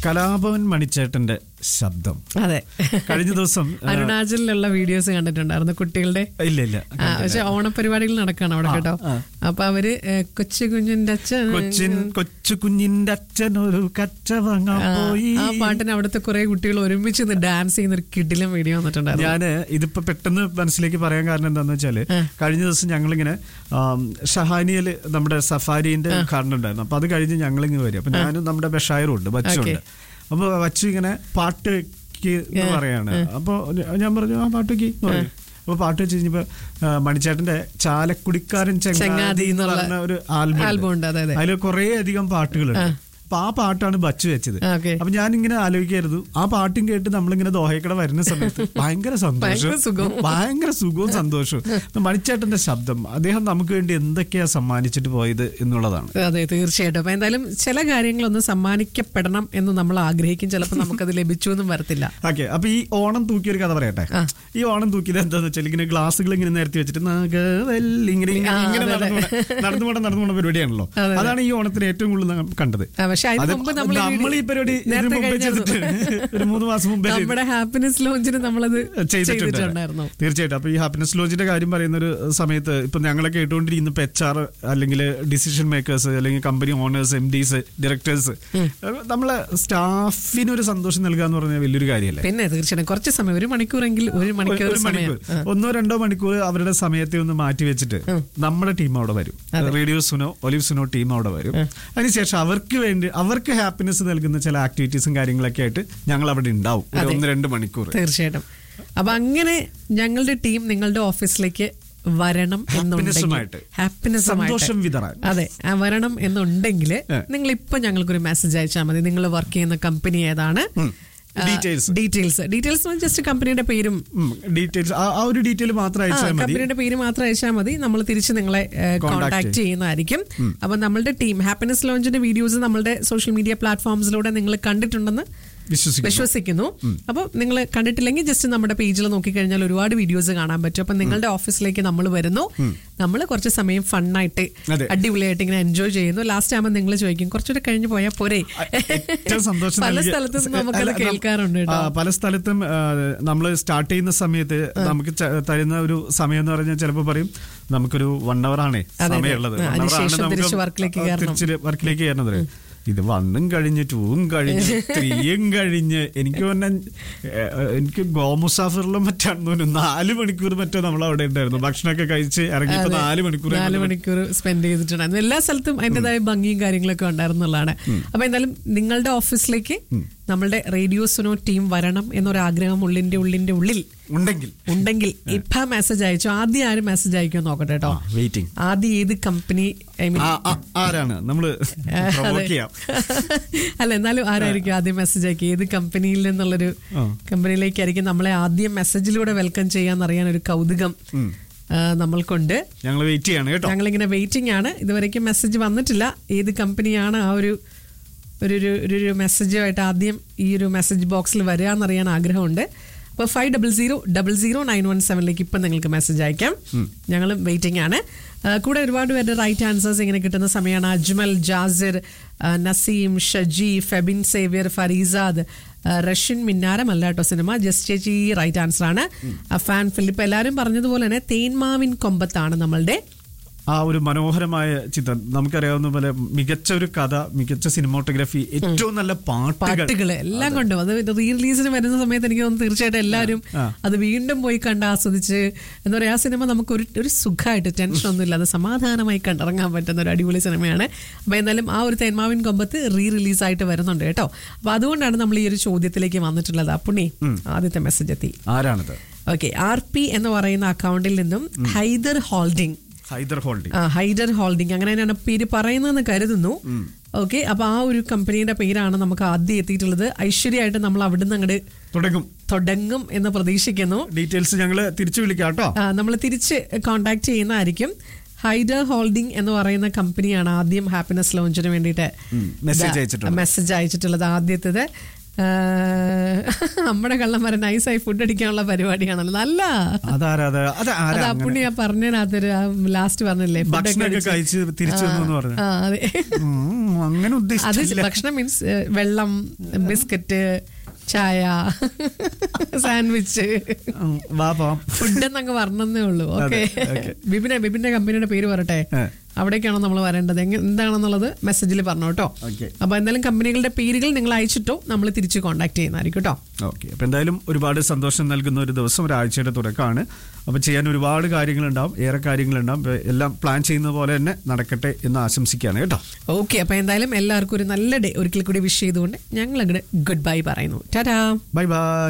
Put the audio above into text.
കലാഭവൻ മണിച്ചേട്ടന്റെ ശബ്ദം അതെ കഴിഞ്ഞ ദിവസം ആ, അരുണാചലിലുള്ള വീഡിയോസ് കണ്ടിട്ടുണ്ടായിരുന്നു കുട്ടികളുടെ ഇല്ല ഇല്ല ആ, പക്ഷെ ഓണപരിപാടികൾ നടക്കാണ് അവിടെ കേട്ടോ അപ്പൊ അവര് ഏ, കൊച്ചു കുഞ്ഞിന്റെ അച്ഛൻ കൊച്ചിൻ കൊച്ചു കുഞ്ഞിന്റെ അച്ഛൻ ഒരു കച്ച വാങ്ങാൻ പോയി ആ പാട്ടിന് അവിടുത്തെ കുറെ കുട്ടികൾ ഒരുമിച്ച് നിന്ന് ഡാൻസ് ചെയ്യുന്ന ഒരു കിടിലം വീഡിയോ വന്നിട്ടുണ്ടായിരുന്നു ഞാന് ഇതിപ്പോ പെട്ടെന്ന് മനസ്സിലേക്ക് പറയാൻ കാരണം എന്താന്ന് വെച്ചാല് കഴിഞ്ഞ ദിവസം ഞങ്ങളിങ്ങനെ ആം, ഷഹാനിയില് നമ്മുടെ സഫാരിന്റെ ഉദ്ഘാടനം ഉണ്ടായിരുന്നു അപ്പൊ അത് കഴിഞ്ഞ് ഞങ്ങളിങ്ങനെ വരും അപ്പൊ ഞാനും നമ്മുടെ ബഷായറും ഉണ്ട് ബച്ചുണ്ട് അപ്പൊ ബച്ചു ഇങ്ങനെ പാട്ട് എന്ന് പറയാണ് അപ്പൊ ഞാൻ പറഞ്ഞു ആ പാട്ട് വെക്ക് എന്ന് പറഞ്ഞു അപ്പൊ പാട്ട് വെച്ച് കഴിഞ്ഞപ്പോ ആ, മണിച്ചേട്ടന്റെ ചാലക്കുടിക്കാരൻ ചെങ്ങാതി ചെങ്ങാതി എന്ന് എന്നുള്ള പറഞ്ഞ ഒരു ആൽബം ആൽബം ഉണ്ട് അതെ അതെ അതിൽ കുറെ അധികം പാട്ടുകളുണ്ട് അപ്പൊ ആ പാട്ടാണ് ബച്ചു വെച്ചത് ഓക്കെ അപ്പൊ ഞാൻ ഇങ്ങനെ ആലോചിക്കായിരുന്നു ആ പാട്ടും കേട്ട് നമ്മളിങ്ങനെ ദോഹയ്ക്കട വരുന്ന സമയത്ത് ഭയങ്കര സന്തോഷം ഭയങ്കര സുഖവും. ഭയങ്കര സുഖവും സന്തോഷവും മണിച്ചേട്ടന്റെ ശബ്ദം അദ്ദേഹം നമുക്ക് വേണ്ടി എന്തൊക്കെയാ സമ്മാനിച്ചിട്ട് പോയത് എന്നുള്ളതാണ് അതെ തീർച്ചയായിട്ടും അപ്പൊ എന്തായാലും ചില കാര്യങ്ങളൊന്നും സമ്മാനിക്കപ്പെടണം എന്ന് നമ്മൾ ആഗ്രഹിക്കും ചിലപ്പോൾ നമുക്കത് ലഭിച്ചു എന്നും വരത്തില്ല ഓക്കെ അപ്പൊ ഈ ഓണം തൂക്കിയ ഒരു കഥ പറയട്ടെ ഈ ഓണം തൂക്കിയത് എന്താന്ന് വെച്ചാൽ ഇങ്ങനെ ഗ്ലാസുകൾ ഇങ്ങനെ നിരത്തി വെച്ചിട്ട് നാഗവല്ലി ഇങ്ങനെ ഇങ്ങനെ ആ, ഇങ്ങനെ അതെ, അതെ. നടന്നു നടന്നു പോണ നടന്നു പോണ പരിപാടിയാണല്ലോ അതെ, അതാണ് ഈ ഓണത്തിന് ഏറ്റവും കൂടുതൽ നാം കണ്ടത് ആ, പക്ഷെ അതിന് അത് മുമ്പ് നമ്മൾ ഈ നമ്മൾ ഈ പരിപാടി ഇതിന് നേരത്തെ മുമ്പേ കഴിഞ്ഞായിരുന്നു. ചെയ്തിട്ട് ഒരു മൂന്ന് മാസം മുമ്പേ ചെയ്തു. നമ്മുടെ ഹാപ്പിനെസ് ലോഞ്ചിന് നമ്മളത് ചെയ്തിട്ടുണ്ട് ചെയ്തിട്ടുണ്ടായിരുന്നു തീർച്ചയായിട്ടും അപ്പൊ ഈ ഹാപ്പിനെസ് ലോഞ്ചിന്റെ കാര്യം പറയുന്ന ഒരു സമയത്ത് ഇപ്പൊ ഞങ്ങളെ കേട്ടുകൊണ്ടിരിക്കുന്ന ഇപ്പൊ എച്ച് ആർ അല്ലെങ്കിൽ ഡിസിഷൻ മേക്കേഴ്സ് അല്ലെങ്കിൽ company owners MDs directors നമ്മളെ സ്റ്റാഫിന് ഒരു സന്തോഷം നൽകുക എന്ന് പറഞ്ഞാൽ വലിയൊരു കാര്യമല്ലേ പിന്നെ തീർച്ചയായിട്ടും കുറച്ച് സമയം ഒരു മണിക്കൂറെങ്കിൽ ഒരു മണിക്കൂർ ഒരു സമയം മണിക്കൂർ ഒന്നോ രണ്ടോ മണിക്കൂർ അവരുടെ സമയത്തെ ഒന്ന് മാറ്റി വെച്ചിട്ട് നമ്മുടെ ടീം അവിടെ വരും radio Suno Olive Suno team അവിടെ വരും അതിനുശേഷം അവർക്ക് വേണ്ടി അവർക്ക് ഹാപ്പിനെസ് നൽകുന്ന ചില ആക്ടിവിറ്റീസും കാര്യങ്ങളൊക്കെ ആയിട്ട് ഞങ്ങൾ അവിടെ ഉണ്ടാവും ഒരു ഒന്ന് രണ്ട് മണിക്കൂർ തീർച്ചയായിട്ടും അപ്പൊ അങ്ങനെ ഞങ്ങളുടെ ടീം നിങ്ങളുടെ ഓഫീസിലേക്ക് വരണം എന്നുണ്ടെങ്കിൽ ഹാപ്പിനെസ്സുമായിട്ട്. ഹാപ്പിനെസ് സന്തോഷം വിതറാൻ അതെ ആ വരണം എന്നുണ്ടെങ്കിൽ ഏ. നിങ്ങൾ ഇപ്പൊ ഞങ്ങൾക്കൊരു മെസ്സേജ് അയച്ചാൽ മതി നിങ്ങൾ വർക്ക് ചെയ്യുന്ന കമ്പനി ഏതാണ് Details. ഡീറ്റെയിൽസ് ഡീറ്റെയിൽസ് ജസ്റ്റ് കമ്പനിയുടെ പേരും ഡീറ്റെയിൽസ് ആ ഒരു ഡീറ്റെയിൽ മാത്രം അയച്ചാൽ മതി കമ്പനിയുടെ പേര് മാത്രം അയച്ചാൽ മതി നമ്മൾ തിരിച്ച് നിങ്ങളെ കോൺടാക്ട് ചെയ്യുന്നതായിരിക്കും അപ്പൊ നമ്മളുടെ ടീം ഹാപ്പിനെസ് ലോഞ്ചിന്റെ വീഡിയോസ് നമ്മളുടെ സോഷ്യൽ മീഡിയ പ്ലാറ്റ്ഫോംസിലൂടെ നിങ്ങൾ കണ്ടിട്ടുണ്ടെന്ന് വിശ്വസിക്കുന്നു വിശ്വസിക്കുന്നു അപ്പോൾ നിങ്ങൾ കണ്ടിട്ടില്ലെങ്കിൽ ജസ്റ്റ് നമ്മുടെ പേജിൽ നോക്കിക്കഴിഞ്ഞാൽ ഒരുപാട് വീഡിയോസ് കാണാൻ പറ്റും അപ്പൊ നിങ്ങളുടെ ഓഫീസിലേക്ക് നമ്മൾ വരുന്നു നമ്മൾ കുറച്ച് സമയം ഫണ്ണായിട്ട് അതെ. അടിപൊളിയായിട്ട് ഇങ്ങനെ എൻജോയ് ചെയ്യുന്നു ലാസ്റ്റ് ആകുമ്പോൾ നിങ്ങൾ ചോദിക്കും കുറച്ചുകൂടെ കഴിഞ്ഞ് പോയാൽ പോരെ ഏറ്റവും സന്തോഷം പല നൽകിയ- സ്ഥലത്തും നമുക്കത് അല്ല, നം- കേൾക്കാറുണ്ട് കേട്ടോ. ആ, പല സ്ഥലത്തും നമ്മൾ സ്റ്റാർട്ട് ചെയ്യുന്ന സമയത്ത് നമുക്ക് ച- തരുന്ന ഒരു സമയം എന്ന് പറഞ്ഞാൽ ചിലപ്പോൾ പറയും നമുക്കൊരു വൺ അവർ ആണ് അതെ. സമയമുള്ളത് ആ, One hour ആണ് അതിനുശേഷം നമുക്ക് തിരിച്ച് വർക്കിലേക്ക് ആ, കയറണം. തിരിച്ച് വർക്കിലേക്ക് കയറുന്നത് ഇത് വണ്ണും കഴിഞ്ഞ് ടൂവും കഴിഞ്ഞ് ത്രീയും കഴിഞ്ഞ് എനിക്ക് പറഞ്ഞ എനിക്ക് ഗോമുസാഫറിലും മറ്റാണെന്ന് തോന്നുന്നു നാല് മണിക്കൂർ മറ്റോ നമ്മൾ അവിടെ ഉണ്ടായിരുന്നു ഭക്ഷണമൊക്കെ കഴിച്ച് ഇറങ്ങിയപ്പോ അതെ. നാല് മണിക്കൂർ നാല് മണിക്കൂർ സ്പെൻഡ് ചെയ്തിട്ടുണ്ടായിരുന്നു എല്ലാ സ്ഥലത്തും അതിൻ്റെതായ ഭംഗിയും കാര്യങ്ങളൊക്കെ ഉണ്ടായിരുന്നുള്ളതാണ് അപ്പൊ എന്തായാലും നിങ്ങളുടെ ഓഫീസിലേക്ക് നമ്മളുടെ റേഡിയോ സുനോ ടീം വരണം എന്നൊരാഗ്രഹം ഉള്ളിന്റെ ഉള്ളിന്റെ ഉള്ളിൽ ഉണ്ടെങ്കിൽ ഉണ്ടെങ്കിൽ ഇപ്പൊ മെസ്സേജ് അയച്ചു ആദ്യം ആരും മെസ്സേജ് അയക്കുമോ നോക്കട്ടെ കേട്ടോ വെയിറ്റിംഗ് ആദ്യം ഏത് കമ്പനി ഐ മീൻ ആരാണ് നമ്മള് പ്രൊവോക്ക് ചെയ്യാം അല്ല എന്നാലും ആരായിരിക്കും ആദ്യം മെസ്സേജ് അയക്കുക ഏത് കമ്പനിയിൽ നിന്നുള്ളൊരു ആ. കമ്പനിയിലേക്കായിരിക്കും നമ്മളെ ആദ്യം മെസ്സേജിലൂടെ വെൽക്കം ചെയ്യാന്നറിയാൻ ഒരു കൗതുകം ആ, നമ്മൾക്കുണ്ട് ഞങ്ങൾ വെയിറ്റ് ചെയ്യാണ് കേട്ടോ ഞങ്ങളിങ്ങനെ വെയിറ്റിംഗ് ആണ് ഇതുവരെയ്ക്കും മെസ്സേജ് വന്നിട്ടില്ല ഏത് കമ്പനിയാണ് ആ ഒരു ഒരു ഒരു- ഒരു ഒരു മെസ്സേജുമായിട്ട് ആദ്യം ഈ ഒരു മെസ്സേജ് ബോക്സിൽ വരിക എന്നറിയാൻ ആഗ്രഹമുണ്ട് അപ്പോൾ five double zero double zero nine one സെവനിലേക്ക് ഇപ്പം നിങ്ങൾക്ക് മെസ്സേജ് അയക്കാം ഞങ്ങളും വെയിറ്റിംഗ് ആണ് ആ, കൂടെ ഒരുപാട് പേരുടെ റൈറ്റ് ആൻസേഴ്സ് ഇങ്ങനെ കിട്ടുന്ന സമയമാണ് അജ്മൽ ജാസിർ ആ, നസീം ഷജി ഫെബിൻ സേവ്യർ ഫരീസാദ് ആ, റഷ്യൻ മിന്നാരം അല്ല കേട്ടോ സിനിമ ജസ്റ്റ് ചേച്ചി റൈറ്റ് ആൻസർ ആണ് ഫാൻ ഫിലിപ്പ് എല്ലാവരും പറഞ്ഞതുപോലെ തന്നെ തേന്മാവിൻ കൊമ്പത്താണ് നമ്മളുടെ ആ ഒരു മനോഹരമായ ചിത്രം നമുക്കറിയാവുന്ന പോലെ മികച്ച ഒരു കഥ മികച്ച സിനിമോട്ടോഗ്രാഫി ഏറ്റവും നല്ല പാട്ടുകൾ പാട്ടുകള് എല്ലാം കൊണ്ടും അത് റീ റിലീസിന് വരുന്ന സമയത്ത് എനിക്ക് തോന്നുന്നു തീർച്ചയായിട്ടും എല്ലാവരും ആ. അത് വീണ്ടും പോയി കണ്ട് ആസ്വദിച്ച് എന്താ പറയാ ആ സിനിമ നമുക്ക് ഒരു ഒരു സുഖമായിട്ട് ടെൻഷൻ ഒന്നും ഇല്ലാതെ സമാധാനമായി കണ്ടിറങ്ങാൻ പറ്റുന്ന ഒരു അടിപൊളി സിനിമയാണ് അപ്പൊ എന്തായാലും ആ ഒരു തേന്മാവിൻ കൊമ്പത്ത് റീ റിലീസായിട്ട് വരുന്നുണ്ട് കേട്ടോ അപ്പൊ അതുകൊണ്ടാണ് നമ്മൾ ഈ ഒരു ചോദ്യത്തിലേക്ക് വന്നിട്ടുള്ളത് അപ്പുണ്ണി ആദ്യത്തെ മെസ്സേജ് എത്തി ആരാണിത് ഓക്കെ ആർ പി എന്ന് പറയുന്ന അക്കൗണ്ടിൽ നിന്നും ഹൈദർ ഹോൾഡിംഗ് ഹൈദർ ഹോൾഡിംഗ് ആ, ഹൈഡർ ഹോൾഡിംഗ് അങ്ങനെ തന്നെയാണ് പേര് പറയുന്നതെന്ന് കരുതുന്നു ഓക്കെ അപ്പൊ ആ ഒരു കമ്പനിയുടെ പേരാണ് നമുക്ക് ആദ്യം എത്തിയിട്ടുള്ളത് ഐശ്വര്യമായിട്ട് നമ്മൾ അവിടുന്ന് അങ്ങോട്ട് തുടങ്ങും തുടങ്ങും എന്ന് പ്രതീക്ഷിക്കുന്നു ഡീറ്റെയിൽസ് ഞങ്ങൾ തിരിച്ചു വിളിക്കാം കേട്ടോ നമ്മൾ തിരിച്ച് കോണ്ടാക്ട് ചെയ്യുന്നതായിരിക്കും ഹൈഡർ ഹോൾഡിംഗ് എന്ന് പറയുന്ന കമ്പനിയാണ് ആദ്യം ഹാപ്പിനെസ് ലോഞ്ചിന് വേണ്ടിയിട്ട് message അയച്ചിട്ടുള്ളത്. മെസ്സേജ് അയച്ചിട്ടുള്ളത് ആദ്യത്തേത് ആ, നമ്മുടെ കള്ളന്മാരെ നൈസായി ഫുഡ് അടിക്കാനുള്ള പരിപാടിയാണല്ലോ നല്ല അതാരാ അത് അത് അത് ആരാ അപ്പുണ്ണി ആ പറഞ്ഞതിനകത്തൊരു ലാസ്റ്റ് പറഞ്ഞില്ലേ ഫുഡൊക്കെ ഭക്ഷണമൊക്കെ അടിച്ച്. കഴിച്ച് തിരിച്ചു വന്നു എന്ന് പറഞ്ഞു ആ അതെ ഉം, അങ്ങനെ അത് ഉദ്ദേശിച്ചില്ല ഭക്ഷണം മീൻസ് വെള്ളം ബിസ്ക്കറ്റ് ചായ സാൻഡ്വിച്ച് ഉം, വാ പോവാം ഫുഡ് എന്നങ്ങ് പറഞ്ഞേ ഉള്ളൂ ഓക്കെ അതെ, okay. ബിബിനെ ബിബിന്റെ കമ്പനിയുടെ പേര് പറയട്ടെ ഏ. അവിടേക്കാണോ നമ്മൾ വരേണ്ടത് എങ്ങ എന്താണെന്നുള്ളത് മെസ്സേജിൽ പറഞ്ഞു കേട്ടോ Okay. അപ്പൊ എന്തായാലും കമ്പനികളുടെ പേരുകൾ നിങ്ങൾ അയച്ചിട്ടോ നമ്മൾ തിരിച്ച് കോൺടാക്ട് ചെയ്യുന്നതായിരിക്കും കേട്ടോ ഓക്കെ അപ്പൊ എന്തായാലും ഒരുപാട് സന്തോഷം നൽകുന്ന ഒരു ദിവസം ഒരാഴ്ചയുടെ തുടക്കമാണ് അപ്പൊ ചെയ്യാൻ ഒരുപാട് കാര്യങ്ങളുണ്ടാവും ഏറെ കാര്യങ്ങളുണ്ടാവും അപ്പൊ എല്ലാം പ്ലാൻ ചെയ്യുന്ന പോലെ തന്നെ നടക്കട്ടെ എന്ന് ആശംസിക്കുകയാണ് കേട്ടോ ഓക്കെ അപ്പൊ എന്തായാലും എല്ലാവർക്കും ഒരു നല്ല ഡേ ഒരിക്കൽ കൂടി വിഷ് ചെയ്തുകൊണ്ട് ഞങ്ങൾ അങ്ങോട്ട് ഗുഡ് ബൈ പറയുന്നു ടാറ്റാ ബൈ ബൈ